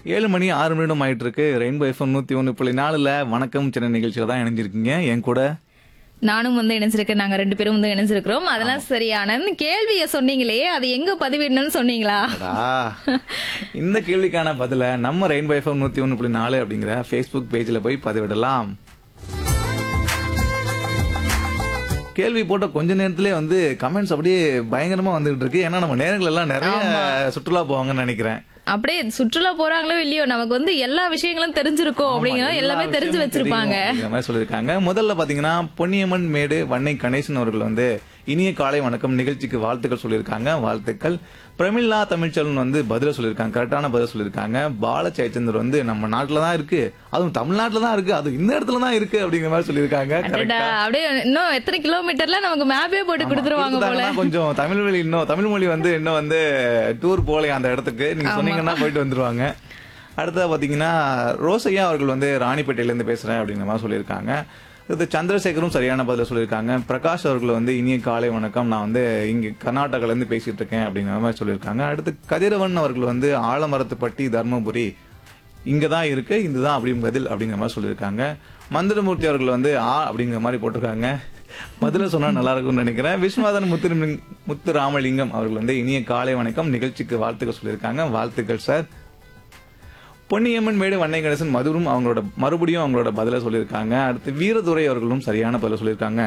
ஏழு மணி ஆறு நிமிடம் ஆயிட்டு இருக்கு ரெயின்போ எஃப்எம் நூத்தி ஒன்று புள்ளி நாலுல வணக்கம் சின்ன நிகழ்ச்சியில தான் இணைஞ்சிருக்கீங்க என் கூட நானும் வந்து இணைஞ்சிருக்கேன் நாங்க ரெண்டு பேரும் வந்து இணைஞ்சிருக்கிறோம் அதெல்லாம் சரியான கேள்விய சொன்னீங்களே அது எங்க பதிவிடணும்னு சொன்னீங்களா அடா, இந்த கேள்விக்கான பதில நம்ம ரெயின்போ எஃப்எம் நூத்தி ஒன்று புள்ளி நாலு அப்படிங்கிற ஃபேஸ்புக் பேஜ்ல போய் பதிவிடலாம் கேள்வி போட்ட கொஞ்ச நேரத்திலே வந்து கமெண்ட்ஸ் அப்படியே பயங்கரமா வந்துகிட்டு இருக்கு ஏன்னா நம்ம நேரங்கள் எல்லாம் நிறைய சுற்றுலா போவாங்கன்னு நினைக்கிறேன் அப்படியே சுற்றுலா போறாங்களோ இல்லையோ நமக்கு வந்து எல்லா விஷயங்களும் தெரிஞ்சிருக்கும் அப்படிங்கிற எல்லாமே எல்லா தெரிஞ்சு விஷயமும் வச்சிருப்பாங்க தெரியும் அப்படிங்கிற மாதிரி சொல்லியிருக்காங்க முதல்ல பாத்தீங்கன்னா பொன்னியம்மன் மேடு வன்னை கணேசன் அவர்கள் வந்து இனிய காலை வணக்கம் நிகழ்ச்சிக்கு வாழ்த்துக்கள் சொல்லியிருக்காங்க வாழ்த்துக்கள் பிரமிளா தமிழ்ச்செல்வன் வந்து பதில சொல்லியிருக்காங்க கரெக்டான பதில் சொல்லியிருக்காங்க பால ஜெயச்சந்தர் வந்து நம்ம நாட்டுல தான் இருக்கு அதுவும் தமிழ்நாட்டுல தான் இருக்கு அது இந்த இடத்துல தான் இருக்கு அப்படிங்கிற மாதிரி சொல்லியிருக்காங்க அடடா, கரெக்டா அப்படியே இன்னும் எத்தனை கிலோமீட்டர்ல நமக்கு மேப்பே போட்டு கொடுத்துருவாங்க போல கொடுத்தாங்கன்னா கொஞ்சம் தமிழ் மொழி இன்னும் தமிழ் மொழி வந்து இன்னும் வந்து டூர் போகலையா அந்த இடத்துக்கு நீங்க சொன்னீங்கன்னா போயிட்டு வந்துருவாங்க அடுத்தது பாத்தீங்கன்னா ரோசையா அவர்கள் வந்து ராணிப்பேட்டையில இருந்து பேசுறேன் அப்படிங்கிற மாதிரி சொல்லியிருக்காங்க இது சந்திரசேகரும் சரியான பதில சொல்லியிருக்காங்க பிரகாஷ் அவர்கள் வந்து இனிய காலை வணக்கம் நான் வந்து இங்க கர்நாடகால இருந்து பேசிட்டு இருக்கேன் அப்படிங்கிற மாதிரி சொல்லியிருக்காங்க அடுத்து கதிரவன் அவர்கள் வந்து ஆலமரத்துப்பட்டி தர்மபுரி இங்க தான் இருக்கு இதுதான் அப்படிங்கிற பதில் அப்படிங்கிற மாதிரி சொல்லியிருக்காங்க மந்திரமூர்த்தி அவர்கள் வந்து ஆ அப்படிங்கிற மாதிரி போட்டிருக்காங்க பதில சொன்னா நல்லா இருக்கும்னு நினைக்கிறேன் விஸ்வநாதன் முத்து முத்து ராமலிங்கம் அவர்கள் வந்து இனிய காலை வணக்கம் நிகழ்ச்சிக்கு வாழ்த்துக்கள் சொல்லியிருக்காங்க வாழ்த்துக்கள் சார் பொன்னியம்மன் மேடு வண்ணை கணேசன் மதுரும் அவங்களோட மறுபடியும் அவங்களோட பதில சொல்லியிருக்காங்க அடுத்து வீரதுரை அவர்களும் சரியான பதில சொல்லியிருக்காங்க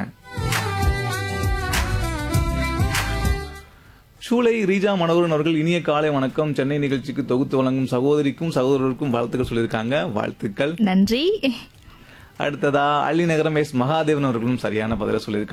சூளை ரீஜா மனோகரன் அவர்கள் இனிய காலை வணக்கம் சென்னை நிகழ்ச்சிக்கு தொகுத்து வழங்கும் சகோதரிக்கும் சகோதரருக்கும் வாழ்த்துக்கள் சொல்லியிருக்காங்க வாழ்த்துக்கள் நன்றி அடுத்ததா அள்ளி நகரம் எஸ் மகாதேவன் அவர்களும் சரியான பதில சொல்லியிருக்காங்க